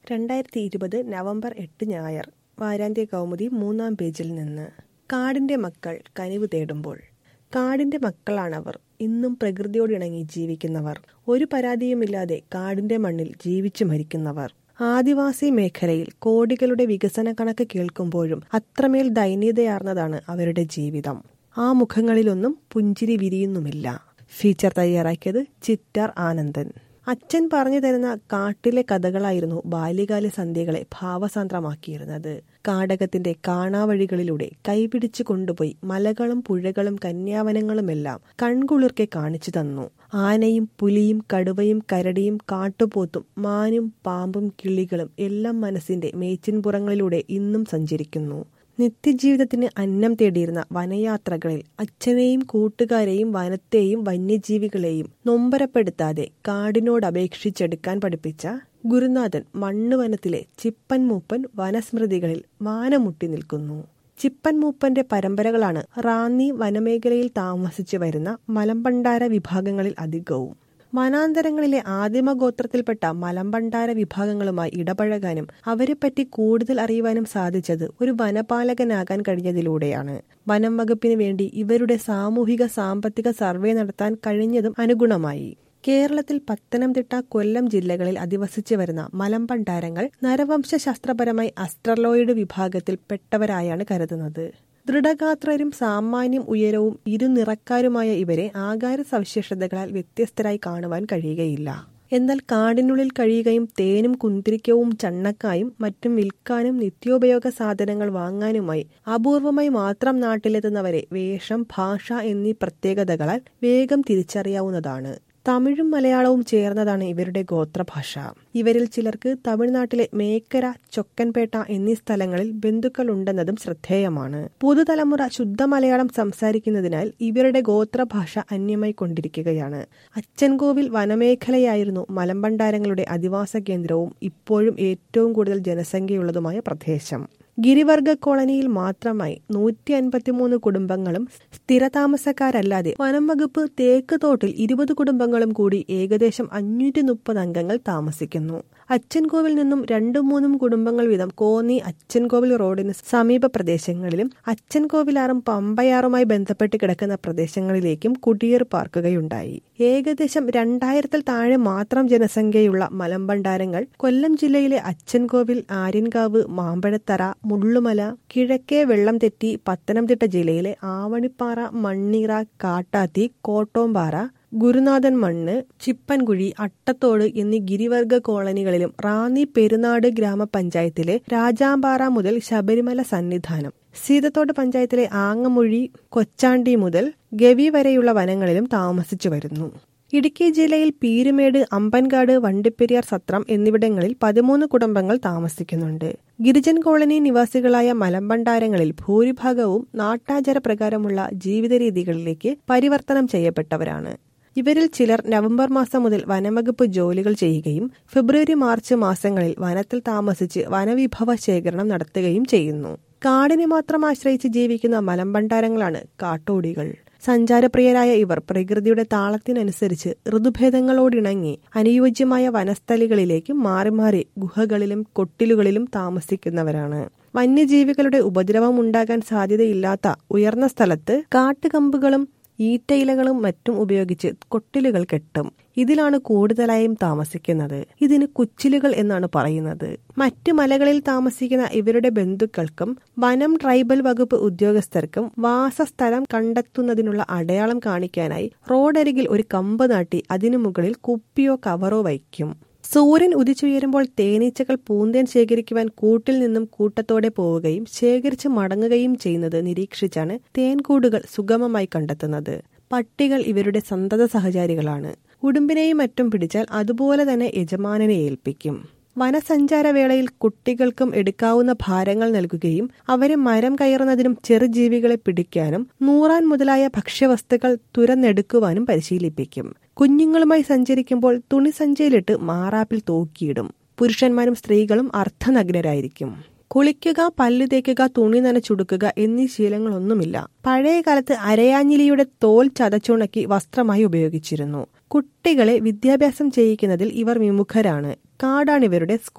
രണ്ടായിരത്തി ഇരുപത് നവംബർ എട്ട് ഞായർ വാരാന്ത്യ കൗമുദി മൂന്നാം പേജിൽ നിന്ന് കാടിന്റെ മക്കൾ കനിവ് തേടുമ്പോൾ കാടിന്റെ മക്കളാണവർ ഇന്നും പ്രകൃതിയോടിണങ്ങി ജീവിക്കുന്നവർ ഒരു പരാതിയുമില്ലാതെ കാടിന്റെ മണ്ണിൽ ജീവിച്ചു മരിക്കുന്നവർ ആദിവാസി മേഖലയിൽ കോടികളുടെ വികസന കണക്ക് കേൾക്കുമ്പോഴും അത്രമേൽ ദൈന്യതയാർന്നതാണ് അവരുടെ ജീവിതം ആ മുഖങ്ങളിലൊന്നും പുഞ്ചിരി വിരിയുന്നുമില്ല ഫീച്ചർ തയ്യാറാക്കിയത് ചിറ്റാർ ആനന്ദൻ അച്ഛൻ പറഞ്ഞു തരുന്ന കാട്ടിലെ കഥകളായിരുന്നു ബാല്യകാല സന്ധ്യകളെ ഭാവസാന്ദ്രമാക്കിയിരുന്നത് കാടകത്തിന്റെ കാണാവഴികളിലൂടെ കൈപിടിച്ചു കൊണ്ടുപോയി മലകളും പുഴകളും കന്യാവനങ്ങളുമെല്ലാം കൺകുളിർക്കെ കാണിച്ചു തന്നു ആനയും പുലിയും കടുവയും കരടിയും കാട്ടുപോത്തും മാനും പാമ്പും കിളികളും എല്ലാം മനസ്സിന്റെ മേച്ചിൻപുറങ്ങളിലൂടെ ഇന്നും സഞ്ചരിക്കുന്നു നിത്യജീവിതത്തിന് അന്നം തേടിയിരുന്ന വനയാത്രകളിൽ അച്ഛനെയും കൂട്ടുകാരെയും വനത്തെയും വന്യജീവികളെയും നൊമ്പരപ്പെടുത്താതെ കാടിനോട് അപേക്ഷിച്ചെടുക്കാൻ പഠിപ്പിച്ച ഗുരുനാഥൻ മണ്ണ് വനത്തിലെ ചിപ്പൻ മൂപ്പൻ വനസ്മൃതികളിൽ മാനമുട്ടി നിൽക്കുന്നു ചിപ്പൻ മൂപ്പന്റെ പരമ്പരകളാണ് റാന്നി വനമേഖലയിൽ താമസിച്ചു വരുന്ന മലമ്പണ്ടാര വിഭാഗങ്ങളിൽ അധികവും വനാന്തരങ്ങളിലെ ആദിമഗോത്രത്തിൽപ്പെട്ട മലമ്പണ്ടാര വിഭാഗങ്ങളുമായി ഇടപഴകാനും അവരെപ്പറ്റി കൂടുതൽ അറിയുവാനും സാധിച്ചത് ഒരു വനപാലകനാകാൻ കഴിഞ്ഞതിലൂടെയാണ് വനം വകുപ്പിന് വേണ്ടി ഇവരുടെ സാമൂഹിക സാമ്പത്തിക സർവേ നടത്താൻ കഴിഞ്ഞതും അനുഗുണമായി കേരളത്തിൽ പത്തനംതിട്ട കൊല്ലം ജില്ലകളിൽ അധിവസിച്ചു വരുന്ന മലമ്പണ്ടാരങ്ങൾ നരവംശശാസ്ത്രപരമായി അസ്ട്രലോയിഡ് വിഭാഗത്തിൽ പെട്ടവരായാണ് കരുതുന്നത് ദൃഢഗാത്രരും സാമാന്യം ഉയരവും ഇരുനിറക്കാരുമായ ഇവരെ ആകാര സവിശേഷതകളാൽ വ്യത്യസ്തരായി കാണുവാൻ കഴിയുകയില്ല എന്നാൽ കാടിനുള്ളിൽ കഴിയുകയും തേനും കുന്തിരിക്കവും ചണ്ണക്കായും മറ്റും വിൽക്കാനും നിത്യോപയോഗ സാധനങ്ങൾ വാങ്ങാനുമായി അപൂർവമായി മാത്രം നാട്ടിലെത്തുന്നവരെ വേഷം ഭാഷ എന്നീ പ്രത്യേകതകളാൽ വേഗം തിരിച്ചറിയാവുന്നതാണ് തമിഴും മലയാളവും ചേർന്നതാണ് ഇവരുടെ ഗോത്രഭാഷ ഇവരിൽ ചിലർക്ക് തമിഴ്നാട്ടിലെ മേക്കര ചൊക്കൻപേട്ട എന്നീ സ്ഥലങ്ങളിൽ ബന്ധുക്കളുണ്ടെന്നതും ശ്രദ്ധേയമാണ് പുതുതലമുറ ശുദ്ധ മലയാളം സംസാരിക്കുന്നതിനാൽ ഇവരുടെ ഗോത്രഭാഷ അന്യമായി കൊണ്ടിരിക്കുകയാണ് അച്ചൻകോവിൽ വനമേഖലയായിരുന്നു മലമ്പണ്ടാരങ്ങളുടെ അധിവാസ കേന്ദ്രവും ഇപ്പോഴും ഏറ്റവും കൂടുതൽ ജനസംഖ്യയുള്ളതുമായ പ്രദേശം ഗിരിവർഗ കോളനിയിൽ മാത്രമായി നൂറ്റി അൻപത്തിമൂന്ന് കുടുംബങ്ങളും സ്ഥിരതാമസക്കാരല്ലാതെ വനം വകുപ്പ് തേക്ക് തോട്ടിൽ ഇരുപത് കുടുംബങ്ങളും കൂടി ഏകദേശം അഞ്ഞൂറ്റി മുപ്പത് അംഗങ്ങൾ താമസിക്കുന്നു അച്ചൻകോവിൽ നിന്നും രണ്ടും മൂന്നും കുടുംബങ്ങൾ വീതം കോന്നി അച്ചൻകോവിൽ റോഡിന് സമീപ പ്രദേശങ്ങളിലും അച്ചൻകോവിലാറും പമ്പയാറുമായി ബന്ധപ്പെട്ട് കിടക്കുന്ന പ്രദേശങ്ങളിലേക്കും കുടിയേർ പാർക്കുകയുണ്ടായി ഏകദേശം രണ്ടായിരത്തിൽ താഴെ മാത്രം ജനസംഖ്യയുള്ള മലമ്പണ്ടാരങ്ങൾ കൊല്ലം ജില്ലയിലെ അച്ചൻകോവിൽ ആര്യൻകാവ് മാമ്പഴത്തറ മുള്ളുമല കിഴക്കേ വെള്ളം തെറ്റി പത്തനംതിട്ട ജില്ലയിലെ ആവണിപ്പാറ മണ്ണീറ കാട്ടാത്തി കോട്ടോമ്പാറ ഗുരുനാഥൻ മണ്ണ് ചിപ്പൻകുഴി അട്ടത്തോട് എന്നീ ഗിരിവർഗ കോളനികളിലും റാന്നി പെരുനാട് ഗ്രാമപഞ്ചായത്തിലെ രാജാമ്പാറ മുതൽ ശബരിമല സന്നിധാനം സീതത്തോട് പഞ്ചായത്തിലെ ആങ്ങമൊഴി കൊച്ചാണ്ടി മുതൽ ഗവി വരെയുള്ള വനങ്ങളിലും താമസിച്ചു വരുന്നു ഇടുക്കി ജില്ലയിൽ പീരുമേട് അമ്പൻകാട് വണ്ടിപ്പെരിയാർ സത്രം എന്നിവിടങ്ങളിൽ പതിമൂന്ന് കുടുംബങ്ങൾ താമസിക്കുന്നുണ്ട് ഗിരിജൻ കോളനി നിവാസികളായ മലമ്പണ്ടാരങ്ങളിൽ ഭൂരിഭാഗവും നാട്ടാചാര പ്രകാരമുള്ള ജീവിത രീതികളിലേക്ക് പരിവർത്തനം ചെയ്യപ്പെട്ടവരാണ് ഇവരിൽ ചിലർ നവംബർ മാസം മുതൽ വനംവകുപ്പ് ജോലികൾ ചെയ്യുകയും ഫെബ്രുവരി മാർച്ച് മാസങ്ങളിൽ വനത്തിൽ താമസിച്ച് വനവിഭവ ശേഖരണം നടത്തുകയും ചെയ്യുന്നു കാടിനെ മാത്രം ആശ്രയിച്ച് ജീവിക്കുന്ന മലമ്പണ്ടാരങ്ങളാണ് കാട്ടോടികൾ സഞ്ചാരപ്രിയരായ ഇവർ പ്രകൃതിയുടെ താളത്തിനനുസരിച്ച് ഋതുഭേദങ്ങളോടിണങ്ങി അനുയോജ്യമായ വനസ്ഥലികളിലേക്ക് മാറി മാറി ഗുഹകളിലും കൊട്ടിലുകളിലും താമസിക്കുന്നവരാണ് വന്യജീവികളുടെ ഉപദ്രവം ഉണ്ടാകാൻ സാധ്യതയില്ലാത്ത ഉയർന്ന സ്ഥലത്ത് കാട്ടുകമ്പുകളും ഈറ്റയിലകളും മറ്റും ഉപയോഗിച്ച് കൊട്ടിലുകൾ കെട്ടും ഇതിലാണ് കൂടുതലായും താമസിക്കുന്നത് ഇതിന് കുച്ചിലുകൾ എന്നാണ് പറയുന്നത് മറ്റു മലകളിൽ താമസിക്കുന്ന ഇവരുടെ ബന്ധുക്കൾക്കും വനം ട്രൈബൽ വകുപ്പ് ഉദ്യോഗസ്ഥർക്കും വാസസ്ഥലം കണ്ടെത്തുന്നതിനുള്ള അടയാളം കാണിക്കാനായി റോഡരികിൽ ഒരു കമ്പ് നാട്ടി അതിനു മുകളിൽ കുപ്പിയോ കവറോ വയ്ക്കും സൂര്യൻ ഉദിച്ചുയരുമ്പോൾ തേനീച്ചകൾ പൂന്തേൻ ശേഖരിക്കുവാൻ കൂട്ടിൽ നിന്നും കൂട്ടത്തോടെ പോവുകയും ശേഖരിച്ച് മടങ്ങുകയും ചെയ്യുന്നത് നിരീക്ഷിച്ചാണ് തേൻകൂടുകൾ സുഗമമായി കണ്ടെത്തുന്നത് പട്ടികൾ ഇവരുടെ സന്തത സഹചാരികളാണ് ഉടുമ്പിനെയും മറ്റും പിടിച്ചാൽ അതുപോലെ തന്നെ യജമാനനെ ഏൽപ്പിക്കും വനസഞ്ചാര വേളയിൽ കുട്ടികൾക്കും എടുക്കാവുന്ന ഭാരങ്ങൾ നൽകുകയും അവരെ മരം കയറുന്നതിനും ചെറുജീവികളെ പിടിക്കാനും നൂറാൻ മുതലായ ഭക്ഷ്യവസ്തുക്കൾ തുരന്നെടുക്കുവാനും പരിശീലിപ്പിക്കും കുഞ്ഞുങ്ങളുമായി സഞ്ചരിക്കുമ്പോൾ തുണി സഞ്ചയിലിട്ട് മാറാപ്പിൽ തൂക്കിയിടും പുരുഷന്മാരും സ്ത്രീകളും അർദ്ധനഗ്നരായിരിക്കും കുളിക്കുക പല്ല് തേക്കുക തുണി നനച്ചുടുക്കുക എന്നീ ശീലങ്ങളൊന്നുമില്ല പഴയ കാലത്ത് അരയാഞ്ഞിലിയുടെ തോൽ ചതച്ചുണക്കി വസ്ത്രമായി ഉപയോഗിച്ചിരുന്നു കുട്ടികളെ വിദ്യാഭ്യാസം ചെയ്യിക്കുന്നതിൽ ഇവർ വിമുഖരാണ് കാടാണ് ഇവരുടെ സ്കൂൾ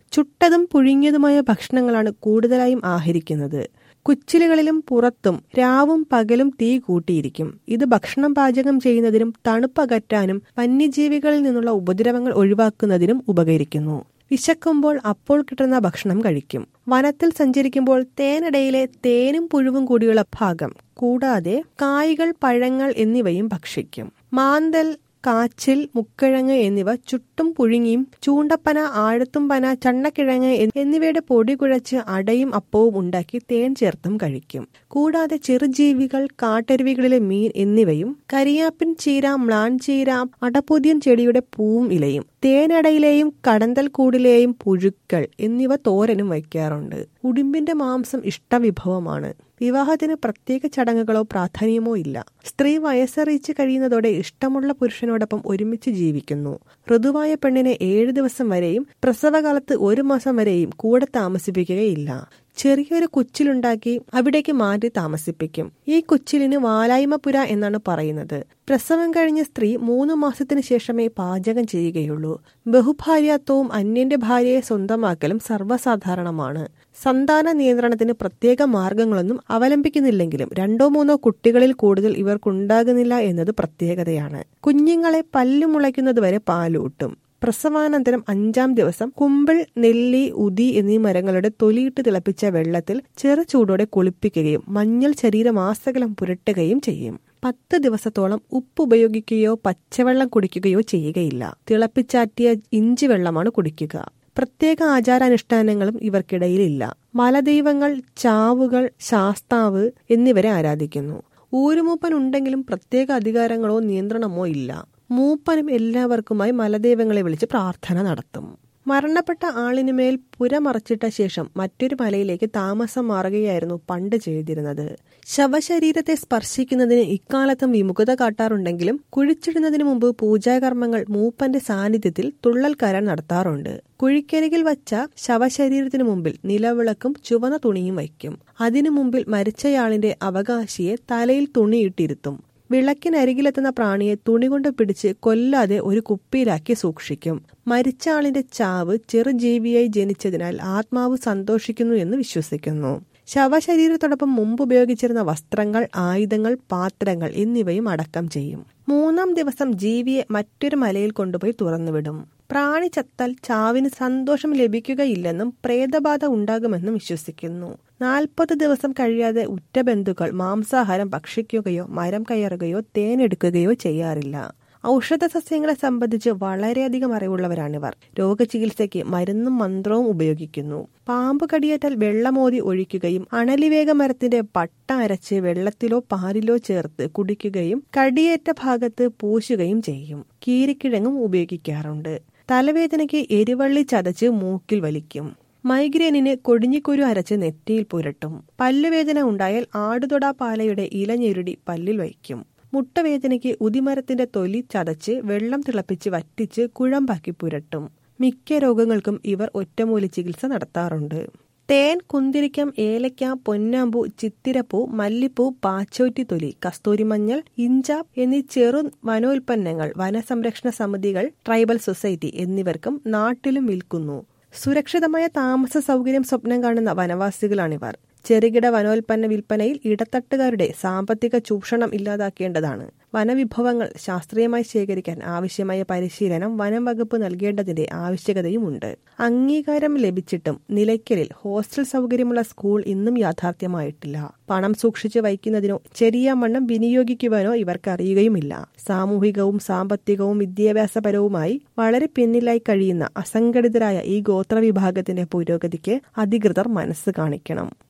ചുട്ടതും പുഴുങ്ങിയതുമായ ഭക്ഷണങ്ങളാണ് കൂടുതലായും ആഹരിക്കുന്നത് കുച്ചിലുകളിലും പുറത്തും രാവും പകലും തീ കൂട്ടിയിരിക്കും ഇത് ഭക്ഷണം പാചകം ചെയ്യുന്നതിനും തണുപ്പകറ്റാനും വന്യജീവികളിൽ നിന്നുള്ള ഉപദ്രവങ്ങൾ ഒഴിവാക്കുന്നതിനും ഉപകരിക്കുന്നു വിശക്കുമ്പോൾ അപ്പോൾ കിട്ടുന്ന ഭക്ഷണം കഴിക്കും വനത്തിൽ സഞ്ചരിക്കുമ്പോൾ തേനിടയിലെ തേനും പുഴുവും കൂടിയുള്ള ഭാഗം കൂടാതെ കായ്കൾ പഴങ്ങൾ എന്നിവയും ഭക്ഷിക്കും മാന്തൽ കാച്ചിൽ മുക്കിഴങ്ങ് എന്നിവ ചുട്ടും പുഴുങ്ങിയും ചൂണ്ടപ്പന ആഴത്തുംപന ചണ്ണക്കിഴങ്ങ് എന്നിവയുടെ പൊടി കുഴച്ച് അടയും അപ്പവും ഉണ്ടാക്കി തേൻ ചേർത്തും കഴിക്കും കൂടാതെ ചെറുജീവികൾ കാട്ടരുവികളിലെ മീൻ എന്നിവയും കരിയാപ്പിൻ ചീര മ്ലാൻ ചീര അടപുതിയൻ ചെടിയുടെ പൂവും ഇലയും തേനടയിലെയും കടന്തൽ കൂടിലെയും പുഴുക്കൾ എന്നിവ തോരനും വയ്ക്കാറുണ്ട് ഉടുമ്പിന്റെ മാംസം ഇഷ്ടവിഭവമാണ് വിവാഹത്തിന് പ്രത്യേക ചടങ്ങുകളോ പ്രാധാന്യമോ ഇല്ല സ്ത്രീ വയസ്സറിയിച്ച് കഴിയുന്നതോടെ ഇഷ്ടമുള്ള പുരുഷനോടൊപ്പം ഒരുമിച്ച് ജീവിക്കുന്നു ഋതുവായ പെണ്ണിനെ ഏഴു ദിവസം വരെയും പ്രസവകാലത്ത് ഒരു മാസം വരെയും കൂടെ താമസിപ്പിക്കുകയില്ല ചെറിയൊരു കുച്ചിലുണ്ടാക്കി അവിടേക്ക് മാറ്റി താമസിപ്പിക്കും ഈ കുച്ചിലിന് വാലായ്മപുര എന്നാണ് പറയുന്നത് പ്രസവം കഴിഞ്ഞ സ്ത്രീ മൂന്ന് മാസത്തിന് ശേഷമേ പാചകം ചെയ്യുകയുള്ളൂ ബഹുഭാര്യാത്വവും അന്യന്റെ ഭാര്യയെ സ്വന്തമാക്കലും സർവ്വസാധാരണമാണ് സന്താന നിയന്ത്രണത്തിന് പ്രത്യേക മാർഗങ്ങളൊന്നും അവലംബിക്കുന്നില്ലെങ്കിലും രണ്ടോ മൂന്നോ കുട്ടികളിൽ കൂടുതൽ ഇവർക്കുണ്ടാകുന്നില്ല എന്നത് പ്രത്യേകതയാണ് കുഞ്ഞുങ്ങളെ പല്ലു മുളയ്ക്കുന്നതുവരെ പാലൂട്ടും പ്രസവാനന്തരം അഞ്ചാം ദിവസം കുമ്പിൾ നെല്ലി ഉതി എന്നീ മരങ്ങളുടെ തൊലിയിട്ട് തിളപ്പിച്ച വെള്ളത്തിൽ ചെറു ചൂടോടെ കുളിപ്പിക്കുകയും മഞ്ഞൾ ശരീരമാസകലം പുരട്ടുകയും ചെയ്യും പത്ത് ദിവസത്തോളം ഉപ്പ് ഉപയോഗിക്കുകയോ പച്ചവെള്ളം കുടിക്കുകയോ ചെയ്യുകയില്ല തിളപ്പിച്ചാറ്റിയ ഇഞ്ചി വെള്ളമാണ് കുടിക്കുക പ്രത്യേക ആചാരാനുഷ്ഠാനങ്ങളും ഇവർക്കിടയിലില്ല മലദൈവങ്ങൾ ചാവുകൾ ശാസ്താവ് എന്നിവരെ ആരാധിക്കുന്നു ഊരുമൂപ്പൻ ഉണ്ടെങ്കിലും പ്രത്യേക അധികാരങ്ങളോ നിയന്ത്രണമോ ഇല്ല മൂപ്പനും എല്ലാവർക്കുമായി മലദൈവങ്ങളെ വിളിച്ച് പ്രാർത്ഥന നടത്തും മരണപ്പെട്ട ആളിനുമേൽ പുരമറച്ചിട്ട ശേഷം മറ്റൊരു മലയിലേക്ക് താമസം മാറുകയായിരുന്നു പണ്ട് ചെയ്തിരുന്നത് ശവശരീരത്തെ സ്പർശിക്കുന്നതിന് ഇക്കാലത്തും വിമുഖത കാട്ടാറുണ്ടെങ്കിലും കുഴിച്ചിടുന്നതിന് മുമ്പ് പൂജാകർമ്മങ്ങൾ മൂപ്പന്റെ സാന്നിധ്യത്തിൽ തുള്ളൽക്കാരൻ നടത്താറുണ്ട് കുഴിക്കരികിൽ വച്ച ശവശരീരത്തിനു മുമ്പിൽ നിലവിളക്കും ചുവന്ന തുണിയും വയ്ക്കും അതിനു മുമ്പിൽ മരിച്ചയാളിന്റെ അവകാശിയെ തലയിൽ തുണിയിട്ടിരുത്തും വിളക്കിനരികിലെത്തുന്ന പ്രാണിയെ തുണി കൊണ്ട് പിടിച്ച് കൊല്ലാതെ ഒരു കുപ്പിയിലാക്കി സൂക്ഷിക്കും മരിച്ച ആളിന്റെ ചാവ് ചെറുജീവിയായി ജനിച്ചതിനാൽ ആത്മാവ് സന്തോഷിക്കുന്നു എന്ന് വിശ്വസിക്കുന്നു ശവശരീരത്തോടൊപ്പം മുമ്പ് ഉപയോഗിച്ചിരുന്ന വസ്ത്രങ്ങൾ ആയുധങ്ങൾ പാത്രങ്ങൾ എന്നിവയും അടക്കം ചെയ്യും മൂന്നാം ദിവസം ജീവിയെ മറ്റൊരു മലയിൽ കൊണ്ടുപോയി തുറന്നുവിടും പ്രാണി ചത്താൽ ചാവിന് സന്തോഷം ലഭിക്കുകയില്ലെന്നും പ്രേതബാധ ഉണ്ടാകുമെന്നും വിശ്വസിക്കുന്നു നാൽപ്പത് ദിവസം കഴിയാതെ ഉറ്റ ബന്ധുക്കൾ മാംസാഹാരം ഭക്ഷിക്കുകയോ മരം കയറുകയോ തേനെടുക്കുകയോ ചെയ്യാറില്ല ഔഷധ സസ്യങ്ങളെ സംബന്ധിച്ച് വളരെയധികം അറിവുള്ളവരാണിവർ രോഗചികിത്സയ്ക്ക് മരുന്നും മന്ത്രവും ഉപയോഗിക്കുന്നു പാമ്പ് കടിയേറ്റാൽ വെള്ളമോതി ഒഴിക്കുകയും അണലിവേഗ മരത്തിന്റെ പട്ട അരച്ച് വെള്ളത്തിലോ പാലിലോ ചേർത്ത് കുടിക്കുകയും കടിയേറ്റ ഭാഗത്ത് പൂശുകയും ചെയ്യും കീരിക്കിഴങ്ങും ഉപയോഗിക്കാറുണ്ട് തലവേദനയ്ക്ക് എരിവള്ളി ചതച്ച് മൂക്കിൽ വലിക്കും മൈഗ്രെയിനിന് കൊടിഞ്ഞിക്കുരു അരച്ച് നെറ്റിയിൽ പുരട്ടും പല്ലുവേദന ഉണ്ടായാൽ ആടുതൊടാ പാലയുടെ ഇലഞ്ഞെരുടി പല്ലിൽ വയ്ക്കും മുട്ടവേദനയ്ക്ക് ഉദിമരത്തിന്റെ തൊലി ചതച്ച് വെള്ളം തിളപ്പിച്ച് വറ്റിച്ച് കുഴമ്പാക്കി പുരട്ടും മിക്ക രോഗങ്ങൾക്കും ഇവർ ഒറ്റമൂലി ചികിത്സ നടത്താറുണ്ട് തേൻ കുന്തിരിക്കം ഏലക്ക പൊന്നാമ്പു ചിത്തിരപ്പൂ മല്ലിപ്പൂ പാച്ചോറ്റി തൊലി കസ്തൂരിമഞ്ഞൾ ഇഞ്ചാപ്പ് എന്നീ ചെറു വനോൽപ്പന്നങ്ങൾ വനസംരക്ഷണ സമിതികൾ ട്രൈബൽ സൊസൈറ്റി എന്നിവർക്കും നാട്ടിലും വിൽക്കുന്നു സുരക്ഷിതമായ താമസ സൗകര്യം സ്വപ്നം കാണുന്ന വനവാസികളാണിവർ ചെറുകിട വനോൽപ്പന്ന വിൽപ്പനയിൽ ഇടത്തട്ടുകാരുടെ സാമ്പത്തിക ചൂഷണം ഇല്ലാതാക്കേണ്ടതാണ് വനവിഭവങ്ങൾ ശാസ്ത്രീയമായി ശേഖരിക്കാൻ ആവശ്യമായ പരിശീലനം വനം വകുപ്പ് നൽകേണ്ടതിന്റെ ആവശ്യകതയുമുണ്ട് അംഗീകാരം ലഭിച്ചിട്ടും നിലയ്ക്കലിൽ ഹോസ്റ്റൽ സൗകര്യമുള്ള സ്കൂൾ ഇന്നും യാഥാർത്ഥ്യമായിട്ടില്ല പണം സൂക്ഷിച്ചു വയ്ക്കുന്നതിനോ ചെറിയ മണ്ണം വിനിയോഗിക്കുവാനോ ഇവർക്ക് അറിയുകയുമില്ല സാമൂഹികവും സാമ്പത്തികവും വിദ്യാഭ്യാസപരവുമായി വളരെ പിന്നിലായി കഴിയുന്ന അസംഘടിതരായ ഈ ഗോത്രവിഭാഗത്തിന്റെ പുരോഗതിക്ക് അധികൃതർ മനസ്സ് കാണിക്കണം